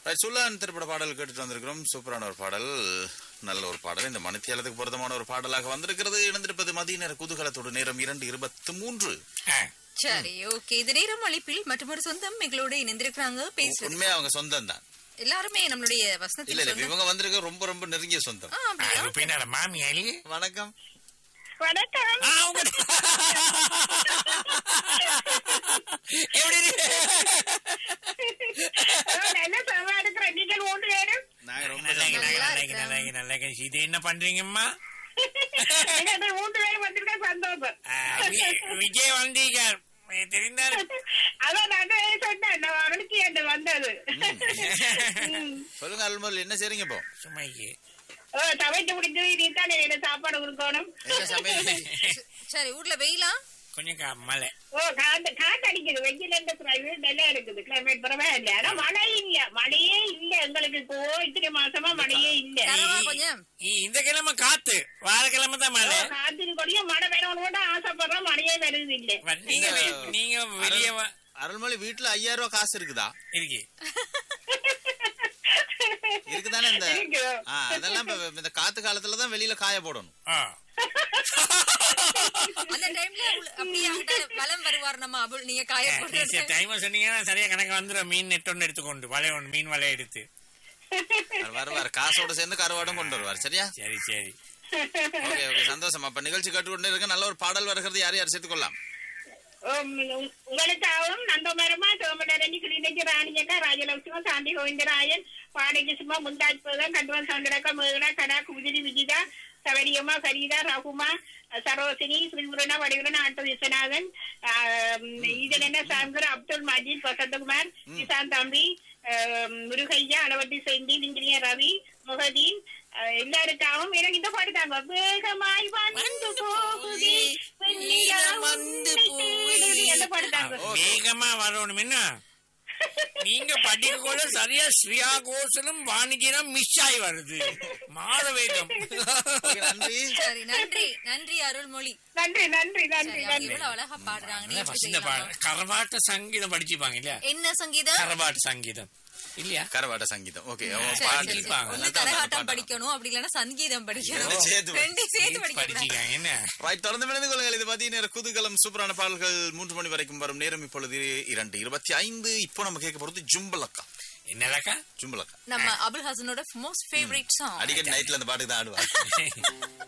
Right, சுல்லான் திரைப்பட பாடல் கேட்டுட்டு வந்திருக்கிறோம் சூப்பரான ஒரு பாடல் நல்ல ஒரு பாடல் இந்த மணித்தியாலத்துக்கு பொருத்தமான ஒரு பாடலாக வந்திருக்கிறது இணைந்திருப்பது மதிய நேர குதூகலத்தோடு நேரம் இரண்டு இருபத்தி மூன்று ஆ, சரி ஓகே இது நேரம் அழைப்பில் மற்றொரு சொந்தம் எங்களோட இணைந்திருக்கிறாங்க பேசுறது உண்மையா அவங்க சொந்தம் தான் எல்லாருமே நம்மளுடைய இல்ல வசனத்தில் இல்ல சொந்தம். இவங்க வந்திருக்க ரொம்ப ரொம்ப நெருங்கிய சொந்தம் ஆ, ஆ, அப்படியா? இப்ப என்னடா மாமியா இல்லையே வணக்கம் வணக்கம் ஆ, உங்க- எப்படி இருக்கு? நல்ல சமமா இருக்கிற நீங்கள் மூன்று பேரும் நாங்க ரொம்ப நல்லா இருக்கு, சந்தோஷம். நல்லா இருக்கு, நல்லா இருக்கு, நல்லா இருக்கு. இது என்ன பண்றீங்கம்மா நீங்கள் மூன்று பேரும் வந்திருக்க சந்தோஷம் ஆ, வி- விஜய் வந்தீங்க தெரிந்தாரு அதான் நான் சொன்னேன் நான் அவனுக்கு என்ன வந்தது சொல்லுங்க அல்மல் என்ன செய்றீங்க இப்போ சுமைக்கு ஓ சமைச்சு முடிஞ்சது நீ தானே என்ன சாப்பாடு கொடுக்கணும் என்ன சமையல் இன்னைக்கு? சரி ஊர்ல வெயிலா கொஞ்சம் கா- மழை ஓ காத்து காத்து அடிக்குது வெயில் என்ற பிரைவேட் நல்லா இருக்குது கிளைமேட் பரவாயில்ல ஆனா மழை இல்ல மழையே இல்ல எங்களுக்கு இப்போ இத்தனை மாசமா மழையே இல்ல தரவா கொஞ்சம் இ- இந்த கிழமை காத்து வாரக்கிழமை தான் மழை காத்தின் கொடியும் மழை வேணும்னு கூட ஆசைப்படுறோம் மழையே வருது இல்ல வ- நீங்க வெ- நீங்க வெளியே வா- அருள்மொழி வீட்டுல ஐயாயிரம் ரூபாய் காசு இருக்குதா இருக்கு இருக்குதானே இந்த இருக்கு. ஆ, அதெல்லாம் இப்ப இந்த காத்து காலத்துல தான் வெளியில காய போடணும் ஆ. அந்த டைம்ல அப்படியே அங்கிட்ட வலம் வருவார் நம்ம அபுல் நீங்க காய நீ போடுறது சரி, டைம் சொன்னீங்கன்னா சரியா கணக்கு வந்துடும் மீன் நெட் ஒன்று எடுத்துக்கொண்டு வலை ஒன்று மீன் வலை எடுத்து அவர் வருவார் காசோட சேர்ந்து கருவாடும் கொண்டு வருவார் சரியா சரி சரி ஓகே ஓகே சந்தோஷம் அப்ப நிகழ்ச்சி கேட்டுக்கொண்டே இருக்க நல்ல ஒரு பாடல் வருகிறது யார் யார் சேர்த்துக்கொள்ளலாம் உம், உங்- உங்களுக்காகவும் நந்தமரமா சோமனரணி கிளிநொச்சி ராணியக்கா ராஜலட்சுமி சாந்தி கோவிந்தராயன் பாடகி சும்மா முந்தாஜ் பதம் கண்டுவன் சந்திரக்கா மேகனா கடா குமுதிரி விஜிதா சவரியம்மா ஃபரீதா ரகுமா சரோசினி ஸ்ரீபுரணா வடிவரன் ஆட்டோ விஸ்வநாதன் ஆம், இதன் என்ன சாங்கர் அப்துல் மஜீத் வசந்தகுமார் கிசான் தம்பி ஆம், முருகையா அளவட்டி செந்தி இன்ஜினியர் ரவி முகதீன் அஹ், எல்லாருக்காகவும் எனக்கு இந்த பாட்டு தாங்க வேகமாய் வந்து போகுதே வெண்ணிலா உன்னை தேடுதே. அந்த பாட்டு தாங்க வேகமா வரணும் என்ன நீங்க படிக்கக்குள்ள சரியா ஸ்ரீயா கோசலும் வாணிஜினம் மிஸ் ஆகி வருது மாத வேகம் ஓகே, நன்றி சரி நன்றி நன்றி அருள்மொழி நன்றி நன்றி நன்றி சரி அவங்க நன்றி இவ்வளவு அழகா பாடுறாங்க நீ எப்படி இந்த செய்யலாமா? கரபாட்ட சங்கீதம் படிச்சுப்பாங்க இல்லையா என்ன சங்கீதம் கரபாட்ட சங்கீதம் இல்லையா கரவாட்ட சங்கீதம் ஓகே சரி, சரி, பாட்டு சரி. படிப்பாங்க. ஒண்ணு கரகாட்டம் படிக்கணும் அப்படி இல்லைன்னா சங்கீதம் படிக்கணும் ரெண்டும் சேர்த்து படி. ரெண்டையும் சேர்த்து படிக்கணும் படிச்சுக்காங்க என்ன ரைட் தொடர்ந்து விளைந்து கொள்ளுங்கள் இது மதிய நேர குதூகலம் சூப்பரான பாடல்கள் மூன்று மணி வரைக்கும் வரும் நேரம் இப்பொழுது இரண்டு இருபத்தி ஐந்து இப்போ நம்ம கேட்க போறது ஜும்பலக்கா என்னலக்கா ஜும்பலக்கா நம்ம அபுல் ஹசனோட மோஸ்ட் ஃபேவரட் சாங் அடிக்கடி நைட்ல அந்த பாட்டுக்கு தான் ஆடுவார்